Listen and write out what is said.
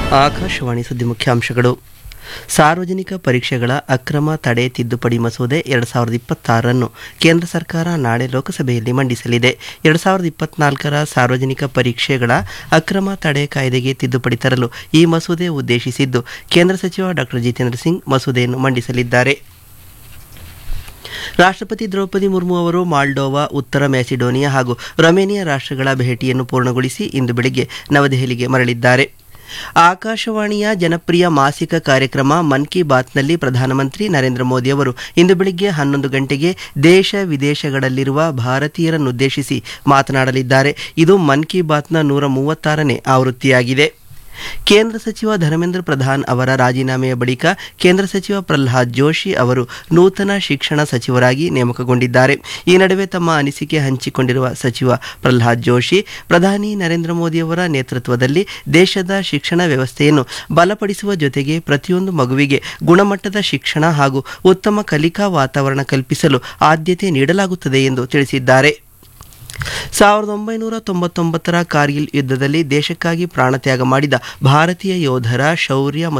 ಆಕಾಶವಾಣಿ ಸುದ್ದಿ ಮುಖ್ಯಾಂಶಗಳು ಸಾರ್ವಜನಿಕ ಪರೀಕ್ಷೆಗಳ ಅಕ್ರಮ ತಡೆ ತಿದ್ದುಪಡಿ ಮಸೂದೆ ಎರಡು ಸಾವಿರದ ಇಪ್ಪತ್ತಾರನ್ನು ಕೇಂದ್ರ ಸರ್ಕಾರ ನಾಳೆ ಲೋಕಸಭೆಯಲ್ಲಿ ಮಂಡಿಸಲಿದೆ ಎರಡು ಸಾವಿರದ ಇಪ್ಪತ್ನಾಲ್ಕರ ಸಾರ್ವಜನಿಕ ಪರೀಕ್ಷೆಗಳ ಅಕ್ರಮ ತಡೆ ಕಾಯ್ದೆಗೆ ತಿದ್ದುಪಡಿ ತರಲು ಈ ಮಸೂದೆ ಉದ್ದೇಶಿಸಿದ್ದು ಕೇಂದ್ರ ಸಚಿವ ಡಾಕ್ಟರ್ ಜಿತೇಂದ್ರ ಸಿಂಗ್ ಮಸೂದೆಯನ್ನು ಮಂಡಿಸಲಿದ್ದಾರೆ ರಾಷ್ಟ್ರಪತಿ ದ್ರೌಪದಿ ಮುರ್ಮು ಅವರು ಮಾಲ್ಡೋವಾ ಉತ್ತರ ಮ್ಯಾಸಿಡೋನಿಯಾ ಹಾಗೂ ರೊಮೇನಿಯಾ ರಾಷ್ಟ್ರಗಳ ಭೇಟಿಯನ್ನು ಪೂರ್ಣಗೊಳಿಸಿ ಇಂದು ಬೆಳಿಗ್ಗೆ ನವದೆಹಲಿಗೆ ಮರಳಿದ್ದಾರೆ ಆಕಾಶವಾಣಿಯ ಜನಪ್ರಿಯ ಮಾಸಿಕ ಕಾರ್ಯಕ್ರಮ ಮನ್ ಕಿ ಬಾತ್ನಲ್ಲಿ ಪ್ರಧಾನಮಂತ್ರಿ ನರೇಂದ್ರ ಮೋದಿ ಅವರು ಇಂದು ಬೆಳಿಗ್ಗೆ ಹನ್ನೊಂದು ಗಂಟೆಗೆ ದೇಶ ವಿದೇಶಗಳಲ್ಲಿರುವ ಭಾರತೀಯರನ್ನುದ್ದೇಶಿಸಿ ಮಾತನಾಡಲಿದ್ದಾರೆ ಇದು ಮನ್ ಕಿ ಬಾತ್ನ ನೂರ ಮೂವತ್ತಾರನೇ ಆವೃತ್ತಿಯಾಗಿದೆ ಕೇಂದ್ರ ಸಚಿವ ಧರ್ಮೇಂದ್ರ ಪ್ರಧಾನ್ ಅವರ ರಾಜೀನಾಮೆಯ ಬಳಿಕ ಕೇಂದ್ರ ಸಚಿವ ಪ್ರಹ್ಲಾದ್ ಜೋಶಿ ಅವರು ನೂತನ ಶಿಕ್ಷಣ ಸಚಿವರಾಗಿ ನೇಮಕಗೊಂಡಿದ್ದಾರೆ ಈ ನಡುವೆ ತಮ್ಮ ಅನಿಸಿಕೆ ಹಂಚಿಕೊಂಡಿರುವ ಸಚಿವ ಪ್ರಹ್ಲಾದ್ ಜೋಶಿ ಪ್ರಧಾನಿ ನರೇಂದ್ರ ಮೋದಿಯವರ ನೇತೃತ್ವದಲ್ಲಿ ದೇಶದ ಶಿಕ್ಷಣ ವ್ಯವಸ್ಥೆಯನ್ನು ಬಲಪಡಿಸುವ ಜೊತೆಗೆ ಪ್ರತಿಯೊಂದು ಮಗುವಿಗೆ ಗುಣಮಟ್ಟದ ಶಿಕ್ಷಣ ಹಾಗೂ ಉತ್ತಮ ಕಲಿಕಾ ವಾತಾವರಣ ಕಲ್ಪಿಸಲು ಆದ್ಯತೆ ನೀಡಲಾಗುತ್ತದೆ ಎಂದು ತಿಳಿಸಿದ್ದಾರೆ ಸಾವಿರದ ಒಂಬೈನೂರ ತೊಂಬತ್ತೊಂಬತ್ತರ ಕಾರ್ಗಿಲ್ ಯುದ್ಧದಲ್ಲಿ ದೇಶಕ್ಕಾಗಿ ಪ್ರಾಣತ್ಯಾಗ ಮಾಡಿದ ಭಾರತೀಯ ಯೋಧರ ಶೌರ್ಯ ಮತ್ತು